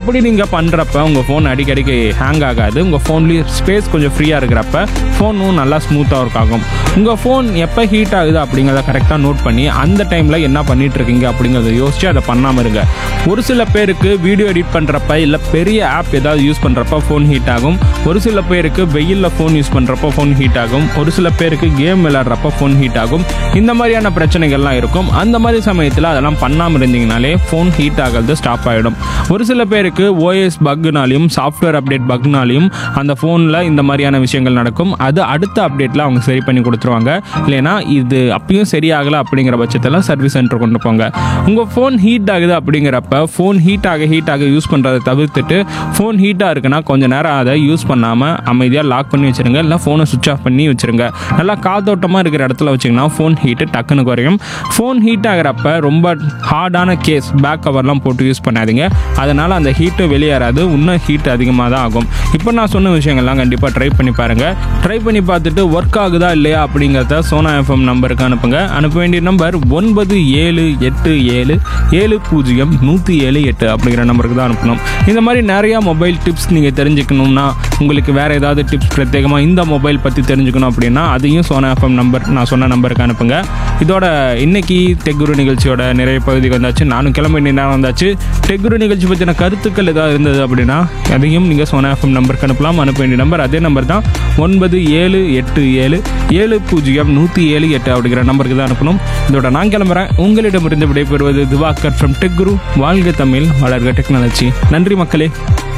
அப்படி நீங்கள் பண்ணுறப்ப உங்கள் ஃபோன் அடிக்கடிக்கு ஹேங் ஆகாது உங்கள் ஃபோன்லேயும் ஸ்பேஸ் கொஞ்சம் ஃப்ரீயாக இருக்கிறப்ப ஃபோனும் நல்லா ஸ்மூத்தாக ஒர்க் ஆகும் உங்கள் ஃபோன் எப்போ ஹீட் ஆகுது அப்படிங்கிறத கரெக்டாக நோட் பண்ணி அந்த டைமில் என்ன பண்ணிட்டு இருக்கீங்க அப்படிங்கிறத யோசிச்சு அதை பண்ணாமல் இருங்க ஒரு சில பேருக்கு வீடியோ எடிட் பண்ணுறப்ப இல்லை பெரிய ஆப் ஏதாவது யூஸ் பண்ணுறப்ப ஃபோன் ஹீட் ஆகும் ஒரு சில பேருக்கு வெயிலில் ஃபோன் யூஸ் பண்ணுறப்ப ஃபோன் ஹீட் ஆகும் ஒரு சில பேருக்கு கேம் விளையாடுறப்ப ஃபோன் ஹீட் ஆகும் இந்த மாதிரியான பிரச்சனைகள்லாம் இருக்கும் அந்த மாதிரி சமயத்தில் அதெல்லாம் பண்ணாமல் இருந்தீங்கனாலே ஃபோன் ஹீட் ஆகிறது ஸ்டாப் ஆகிடும் ஒரு சில பேருக்கு ஓஎஸ் பக்னாலையும் சாஃப்ட்வேர் அப்டேட் பக்னாலையும் அந்த ஃபோனில் இந்த மாதிரியான விஷயங்கள் நடக்கும் அது அடுத்த அப்டேட்டில் அவங்க சரி பண்ணி கொடுத்துருவாங்க இல்லைனா இது அப்பயும் சரியாகலை அப்படிங்கிற பட்சத்தில் சர்வீஸ் சென்டர் கொண்டு போங்க உங்கள் ஃபோன் ஹீட் ஆகுது அப்படிங்கிறப்ப ஃபோன் ஹீட் ஆக ஹீட் ஆக யூஸ் பண்ணுறதை தவிர்த்துட்டு ஃபோன் ஹீட்டாக இருக்குன்னா கொஞ்ச நேரம் அதை யூஸ் பண்ணாமல் அமைதியாக லாக் பண்ணி வச்சுருங்க இல்லை ஃபோனை சுவிச் ஆஃப் பண்ணி வச்சுருங்க நல்லா காத்தோட்டமாக இருக்கிற இடத்துல வச்சிங்கன்னா ஃபோன் ஹீட்டு டக்குன்னு குறையும் ஃபோன் ஹீட் ஆகிறப்ப ரொம்ப ஹார்டான கேஸ் பேக் கவர்லாம் போட்டு யூஸ் பண்ணாதீங்க அதனால் அந்த ஹீட்டு வெளியேறாது இன்னும் ஹீட் அதிகமாக தான் ஆகும் இப்போ நான் சொன்ன விஷயங்கள்லாம் கண்டிப்பாக ட்ரை பண்ணி பாருங்கள் ட்ரை பண்ணி பார்த்துட்டு ஒர்க் ஆகுதா இல்லையா அப்படிங்கிறத சோனா எஃப்எம் நம்பருக்கு அனுப்புங்க அனுப்ப வேண்டிய நம்பர் ஒன்பது ஏழு எட்டு ஏழு ஏழு பூஜ்ஜியம் நூற்றி ஏழு எட்டு அப்படிங்கிற நம்பருக்கு தான் அனுப்பணும் இந்த மாதிரி நிறையா மொபைல் டிப்ஸ் நீங்கள் தெரிஞ்சுக்கணும்னா உங்களுக்கு வேறு ஏதாவது டிப்ஸ் பிரத்யேகமாக இந்த மொபைல் பற்றி தெரிஞ்சுக்கணும் அப்படின்னா அதையும் சோனா எஃப்எம் நம்பர் நான் சொன்ன நம்பருக்கு அனுப்புங்க இதோட இன்னைக்கு டெக்குரு நிகழ்ச்சியோட நிறைய பகுதிக்கு வந்தாச்சு நானும் கிளம்ப வேண்டிய நேரம் வந்தாச்சு டெக்குரு நிகழ்ச்சி பற்றின கருத்துக்கள் ஏதாவது இருந்தது அப்படின்னா அதையும் நீங்கள் சோனா எஃப்எம் நம்பருக்கு அனுப்பலாம் அனுப்ப வேண்டிய நம்பர் அதே நம்பர் தான் ஒன்பது ஏழு எட்டு ஏழு ஏழு பூஜ்ஜியம் நூற்றி ஏழு எட்டு அப்படிங்கிற நம்பருக்கு தான் அனுப்பணும் இதோட நான் கிளம்புறேன் உங்களிடமிருந்து விடைபெறுவது திவாகர் ஃப்ரம் டெக் குரு வாழ்க தமிழ் வளர்க டெக்னாலஜி நன்றி மக்களே